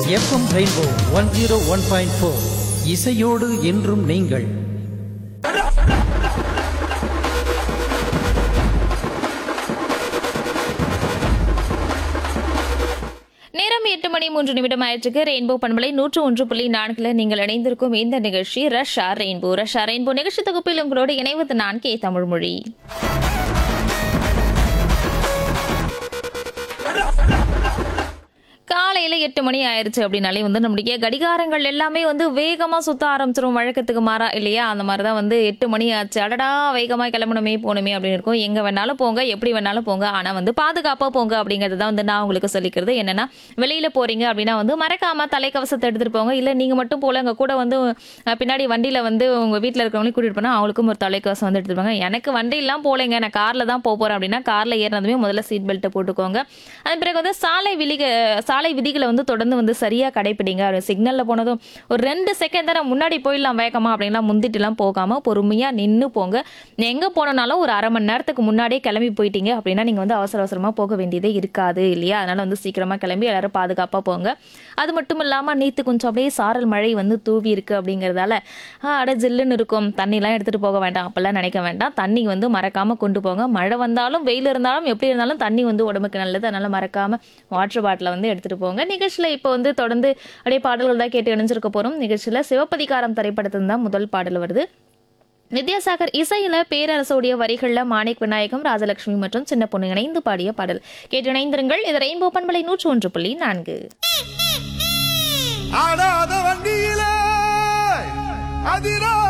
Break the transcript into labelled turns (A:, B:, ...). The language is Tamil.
A: FM rainbow one zero one point four இசையோடு என்றும் நீங்கள்
B: நேரம் எட்டு மணி மூன்று நிமிடம் ஆயிற்றுக்கு ரெயின்போ பண்பலை நூற்று ஒன்று புள்ளி நான்குல நீங்கள் இணைந்திருக்கும் இந்த நிகழ்ச்சி ரஷ்யா ரெயின்போ ரஷ்யா ரெயின்போ நிகழ்ச்சி தொகுப்பில் உங்களோடு இணைவது நான் கே தமிழ்மொழி காலையில எட்டு மணி ஆயிருச்சு அப்படின்னாலே வந்து நம்முடைய கடிகாரங்கள் எல்லாமே வந்து வேகமா சுத்த ஆரம்பிச்சிரும் வழக்கத்துக்கு மாறா இல்லையா அந்த மாதிரி தான் வந்து எட்டு மணி ஆச்சு அடடா வேகமா கிளம்பணுமே போகணுமே அப்படின்னு இருக்கும் எங்க வேணாலும் போங்க எப்படி வேணாலும் போங்க ஆனா வந்து பாதுகாப்பா போங்க அப்படிங்கறது தான் வந்து நான் உங்களுக்கு சொல்லிக்கிறது என்னன்னா வெளியில போறீங்க அப்படின்னா வந்து மறக்காம தலைக்கவசத்தை எடுத்துட்டு போங்க இல்ல நீங்க மட்டும் போல எங்க கூட வந்து அஹ், பின்னாடி வண்டியில வந்து உங்க வீட்டுல இருக்கிறவங்களையும் கூட்டிட்டு போனா அவங்களுக்கும் ஒரு தலைக்கவசம் வந்து எடுத்துட்டு போங்க எனக்கு வண்டியெல்லாம் போலேங்க நான் கார்ல தான் போக போறேன் அப்படின்னா கார்ல ஏறினதுமே முதல்ல சீட் பெல்ட்டை போட்டுக்கோங்க அதன் பிறகு வந்து சாலை விதிக சாலை விதிகளை வந்து தொடர்ந்து வந்து சரியா கடைப்பிடிங்க சிக்னல்ல போனதும் ஒரு ரெண்டு செகண்ட் தானே முன்னாடி போயிடலாம் வேகமா அப்படின்லாம் முந்திட்டுலாம் போகாம பொறுமையா நின்று போங்க எங்க போனனாலும் ஒரு அரை மணி நேரத்துக்கு முன்னாடியே கிளம்பி போயிட்டீங்க அப்படின்னா நீங்க வந்து அவசர அவசரமா போக வேண்டியதே இருக்காது இல்லையா அதனால வந்து சீக்கிரமா கிளம்பி எல்லாரும் பாதுகாப்பா போங்க அது மட்டும் இல்லாம நேத்து கொஞ்சம் அப்படியே சாரல் மழை வந்து தூவி இருக்கு அப்படிங்கறதால ஆ, அட ஜில்லுன்னு இருக்கும் தண்ணிலாம் எடுத்துட்டு போக வேண்டாம் அப்பெல்லாம் நினைக்க வேண்டாம் தண்ணி வந்து மறக்காம கொண்டு போங்க மழை வந்தாலும் வெயில் இருந்தாலும் எப்படி இருந்தாலும் தண்ணி வந்து உடம்புக்கு நல்லது அதனால மறக்காம வாட்டர் பாட்டிலை வந்து எடுத்துட்டு போங்க நிகழ்ச்சியில இப்போ வந்து தொடர்ந்து அப்படியே பாடல்கள் தான் கேட்டு இணைஞ்சிருக்க போறோம் நிகழ்ச்சியில சிவப்பதிகாரம் திரைப்படத்துல தான் முதல் பாடல் வருது வித்யாசாகர் இசையில பேரரசுடைய வரிகள்ல மாணிக் விநாயகம் ராஜலட்சுமி மற்றும் சின்ன பொண்ணு இணைந்து பாடிய பாடல் கேட்டு இணைந்திருங்கள் இது ரெயின்போ பண்பலை நூற்று ஒன்று புள்ளி நான்கு
C: ஆடாத வண்டியிலே அதிரா